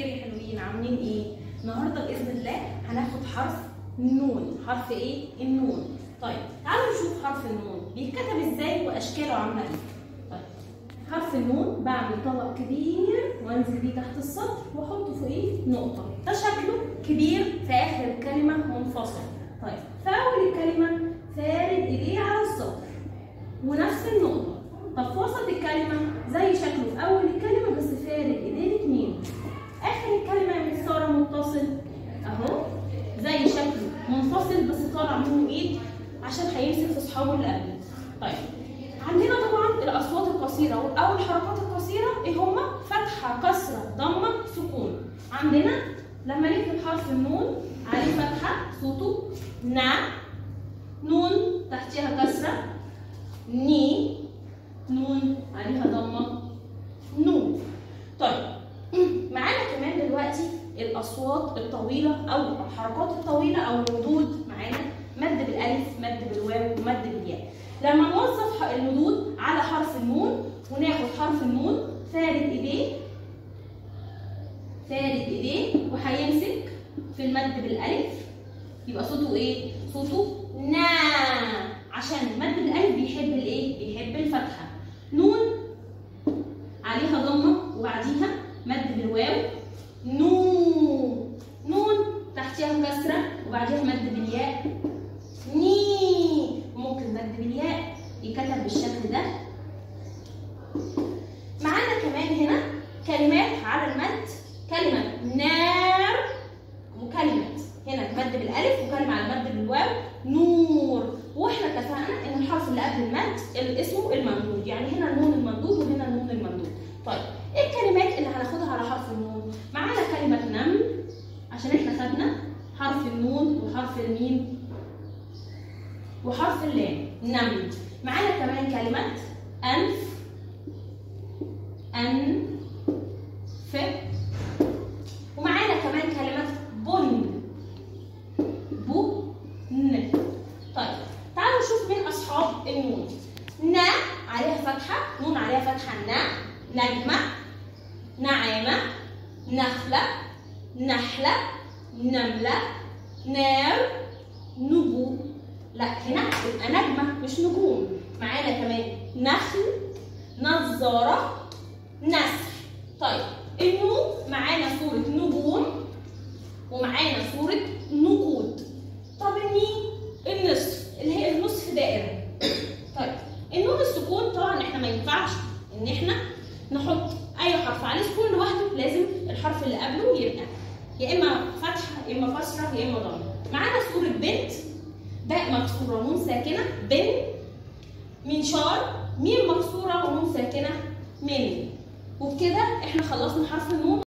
الخير يا حلوين عاملين ايه؟ النهارده باذن الله هناخد حرف النون، حرف ايه؟ النون. طيب تعالوا نشوف حرف النون بيتكتب ازاي واشكاله عامله ايه. طيب حرف النون بعمل طبق كبير وانزل بيه تحت السطر واحطه فوقيه نقطه، ده شكله كبير في اخر الكلمه منفصل. طيب في اول الكلمه فارد ايديه على السطر ونفس النقطه. طب في وسط الكلمه زي شكله في اول الكلمه بس فارد ايديه الاثنين. اخر الكلمه يا ساره متصل اهو زي شكله منفصل بس طالع منه ايد عشان هيمسك في اصحابه اللي قبله. طيب عندنا طبعا الاصوات القصيره او الحركات القصيره ايه هما؟ فتحه كسره ضمه سكون. عندنا لما نكتب حرف النون عليه فتحه صوته نا نون تحتها كسره ني نون عليها ضمه نون. طيب معانا كمان دلوقتي الاصوات الطويله او الحركات الطويله او المدود معانا مد بالالف مد بالواو ومد بالياء لما نوظف المدود على حرف النون وناخد حرف النون فارد ايديه فارد ايديه وهيمسك في المد بالالف يبقى صوته ايه صوته نا عشان المد بالالف بيحب الايه بيحب الفتحه نون عليها ضمه وبعديها مد بالواو نو نون تحتها كسرة وبعدها مد بالياء ني ممكن مد بالياء يكتب بالشكل ده معانا كمان هنا كلمات على المد كلمة نار وكلمة هنا مد بالألف وكلمة على المد بالواو نور واحنا اتفقنا ان الحرف اللي قبل المد اسمه الممدود يعني هنا النون الممدود وهنا النون الممدود طيب ايه الكلمات اللي هناخدها على حرف النون معانا كلمة نمل عشان احنا خدنا حرف النون وحرف الميم وحرف اللام نمل معانا كمان كلمة أنف أن ف ومعانا كمان كلمة بن بو ن طيب تعالوا نشوف مين أصحاب النون نا عليها فتحة نون عليها فتحة نا نجمة نعامة نخلة نحلة نملة نار نجوم لا هنا تبقى نجمة مش نجوم معانا كمان نخل نظارة نسر طيب النون معانا صورة نجوم ومعانا صورة نقود طب النين النصف اللي هي النصف دائرة طيب النون السكون طبعا احنا ما ينفعش ان احنا نحط اي حرف عليه سكون لوحده لازم الحرف اللي قبله يبقى يا اما فتحه يا اما كسره يا اما ضمه معانا صوره بنت باء مكسوره نون ساكنه بن منشار ميم مكسوره ونون ساكنه من وبكده احنا خلصنا حرف النون